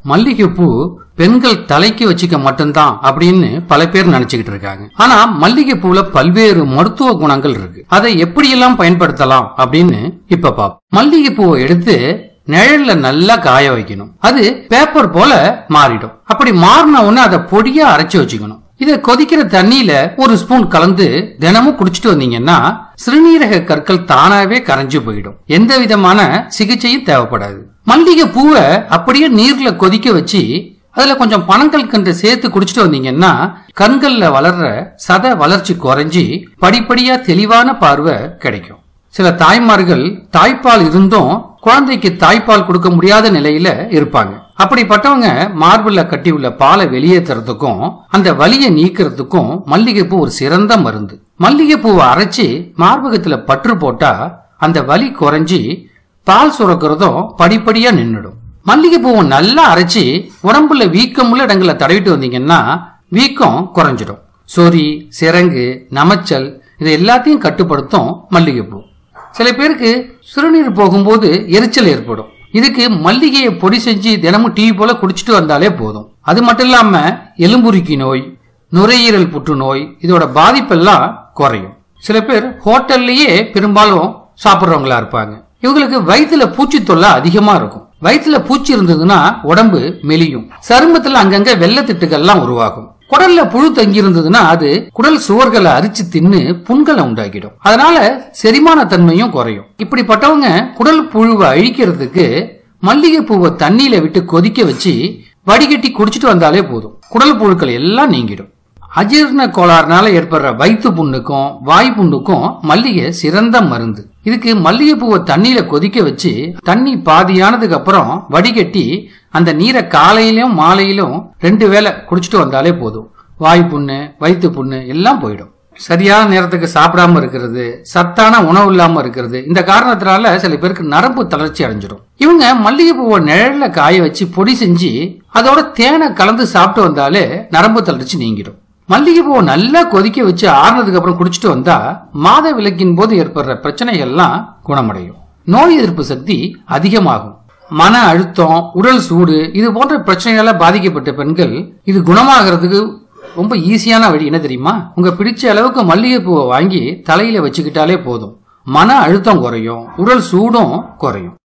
மல்லிகைப்பூ பெண்கள் தலைக்கு வச்சுக்க மட்டும்தான் அப்படின்னு பல பேர் நினைச்சுக்கிட்டு இருக்காங்க ஆனா மல்லிகைப்பூல பல்வேறு மருத்துவ குணங்கள் இருக்கு அதை எப்படியெல்லாம் பயன்படுத்தலாம் அப்படின்னு இப்ப பாப்போம் மல்லிகைப்பூவை எடுத்து நிழல்ல நல்லா காய வைக்கணும் அது பேப்பர் போல மாறிடும் அப்படி மாறின உடனே அதை பொடியா அரைச்சு வச்சுக்கணும் இத கொதிக்கிற தண்ணியில ஒரு ஸ்பூன் கலந்து தினமும் குடிச்சிட்டு வந்தீங்கன்னா சிறுநீரக கற்கள் தானாவே கரைஞ்சு போயிடும் எந்த விதமான சிகிச்சையும் தேவைப்படாது மல்லிகை பூவை அப்படியே நீர்ல கொதிக்க வச்சு அதுல கொஞ்சம் பனங்கள் கன்று சேர்த்து குடிச்சிட்டு வந்தீங்கன்னா கண்கள்ல வளர்ற சத வளர்ச்சி குறைஞ்சி படிப்படியா தெளிவான பார்வை கிடைக்கும் சில தாய்மார்கள் தாய்ப்பால் இருந்தும் குழந்தைக்கு தாய்ப்பால் கொடுக்க முடியாத நிலையில இருப்பாங்க அப்படிப்பட்டவங்க மார்பிள்ல கட்டி உள்ள பாலை வெளியேற்றுறதுக்கும் அந்த வலியை நீக்கிறதுக்கும் மல்லிகைப்பூ ஒரு சிறந்த மருந்து மல்லிகைப்பூவை அரைச்சி மார்பகத்துல பற்று போட்டா அந்த வலி குறைஞ்சி பால் சுரக்கிறதும் படிப்படியா நின்னுடும் மல்லிகைப்பூவை நல்லா அரைச்சி உடம்புல வீக்கமுள்ள இடங்களை தடவிட்டு வந்தீங்கன்னா வீக்கம் குறைஞ்சிடும் சொறி சிரங்கு நமைச்சல் இது எல்லாத்தையும் கட்டுப்படுத்தும் மல்லிகைப்பூ சில பேருக்கு சிறுநீர் போகும்போது எரிச்சல் ஏற்படும் இதுக்கு மல்லிகையை பொடி செஞ்சு தினமும் டீ போல குடிச்சிட்டு வந்தாலே போதும் அது மட்டும் இல்லாம எலும்புருக்கி நோய் நுரையீரல் புற்றுநோய் இதோட பாதிப்பெல்லாம் குறையும் சில பேர் ஹோட்டல்லையே பெரும்பாலும் சாப்பிட்றவங்களா இருப்பாங்க இவங்களுக்கு வயிற்றுல பூச்சி தொல்லை அதிகமா இருக்கும் வயிற்றுல பூச்சி இருந்ததுன்னா உடம்பு மெலியும் சருமத்துல அங்கங்க வெள்ளத்திட்டுகள்லாம் உருவாகும் குடல்ல புழு தங்கி இருந்ததுன்னா அது குடல் சுவர்களை அரிச்சு தின்னு புண்களை உண்டாக்கிடும் அதனால செரிமான தன்மையும் குறையும் இப்படிப்பட்டவங்க குடல் புழுவை அழிக்கிறதுக்கு மல்லிகை பூவை தண்ணியில விட்டு கொதிக்க வச்சு வடிகட்டி குடிச்சிட்டு வந்தாலே போதும் குடல் புழுக்கள் எல்லாம் நீங்கிடும் அஜீரண கோளாறுனால ஏற்படுற வயிற்று புண்ணுக்கும் வாய் புண்ணுக்கும் மல்லிகை சிறந்த மருந்து இதுக்கு மல்லிகை பூவை தண்ணியில கொதிக்க வச்சு தண்ணி பாதியானதுக்கு அப்புறம் வடிகட்டி அந்த நீரை காலையிலும் மாலையிலும் ரெண்டு வேளை குடிச்சிட்டு வந்தாலே போதும் வாய் புண்ணு வயிற்று புண்ணு எல்லாம் போயிடும் சரியான நேரத்துக்கு சாப்பிடாம இருக்கிறது சத்தான உணவு இல்லாம இருக்கிறது இந்த காரணத்தினால சில பேருக்கு நரம்பு தளர்ச்சி அடைஞ்சிடும் இவங்க மல்லிகை பூவை நிழல்ல காய வச்சு பொடி செஞ்சு அதோட தேனை கலந்து சாப்பிட்டு வந்தாலே நரம்பு தளர்ச்சி நீங்கிடும் மல்லிகை பூவை நல்லா கொதிக்க வச்சு ஆறுனதுக்கு அப்புறம் குடிச்சிட்டு வந்தா மாத விளக்கின் போது ஏற்படுற பிரச்சனைகள்லாம் குணமடையும் நோய் எதிர்ப்பு சக்தி அதிகமாகும் மன அழுத்தம் உடல் சூடு இது போன்ற பிரச்சனைகளால பாதிக்கப்பட்ட பெண்கள் இது குணமாகிறதுக்கு ரொம்ப ஈஸியான வழி என்ன தெரியுமா உங்க பிடிச்ச அளவுக்கு மல்லிகை பூவை வாங்கி தலையில வச்சுக்கிட்டாலே போதும் மன அழுத்தம் குறையும் உடல் சூடும் குறையும்